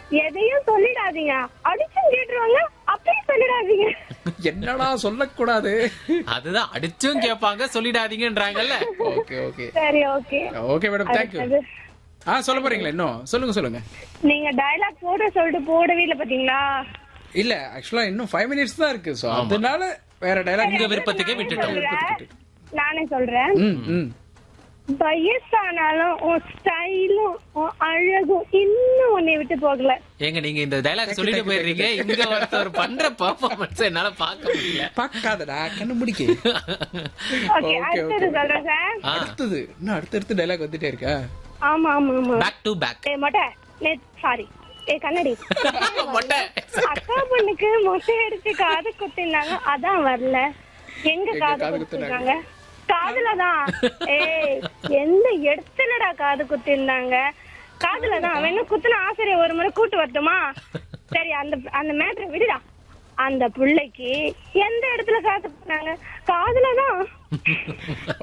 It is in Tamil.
எதையும் சொல்லிடாதீங்க அடிச்சும் கேட்டுருவாங்க அப்படியும் சொல்லிடாதீங்க என்னடா சொல்லக்கூடாது அதுதான் அடிச்சும் கேட்பாங்க சொல்லிடாதீங்கன்றாங்கல்ல ஓகே ஓகே சரி ஓகே ஓகே மேடம் தேங்க்யூ ஆ சொல்ல போறீங்களா இன்னும் சொல்லுங்க சொல்லுங்க நீங்க டயலாக் போட சொல்லிட்டு போடவே இல்ல பாத்தீங்களா இல்ல ஆக்சுவலா இன்னும் ஃபைவ் மினிட்ஸ் தான் இருக்கு சோ அதனால வேற டைலாக் உங்க விருப்பத்துக்கே விட்டுட்டோம் சொல்றேன். நானே சொல்றேன் ம் ம் வயசானாலும் உன் ஸ்டைலும் உன் அழகும் இன்னும் உன்னை விட்டு போகல ஏங்க நீங்க இந்த டைலாக் சொல்லிட்டு போயிடுறீங்க இங்க ஒருத்தர் பண்ற பெர்ஃபார்மன்ஸ் என்னால பார்க்க முடியல பார்க்காதடா கண்ணு முடிக்க ஓகே Okay, அடுத்தது okay. சொல்றேன் சார் ஆ அடுத்தது இன்னும் அடுத்தடுத்து டைலாக் வந்துட்டே இருக்கா ஆமா ஆமா ஆமா பேக் டு பேக் ஏ மொட்டை சாரி ஏ கண்ணடி மொட்டை அக்கா பொண்ணுக்கு மொட்டை அடிச்சு காது குத்தினாங்க அதான் வரல எங்க எங்க காது காது குத்திருக்காங்க காதுலதான் ஏய் எந்த இடத்துலடா காது குத்திருந்தாங்க காதுலதான் அவன் என்ன குத்துன ஆசிரியர் ஒரு முறை கூட்டு வரட்டுமா சரி அந்த அந்த மேட்ரை விடுடா அந்த பிள்ளைக்கு எந்த இடத்துல காது குத்தினாங்க காதுலதான்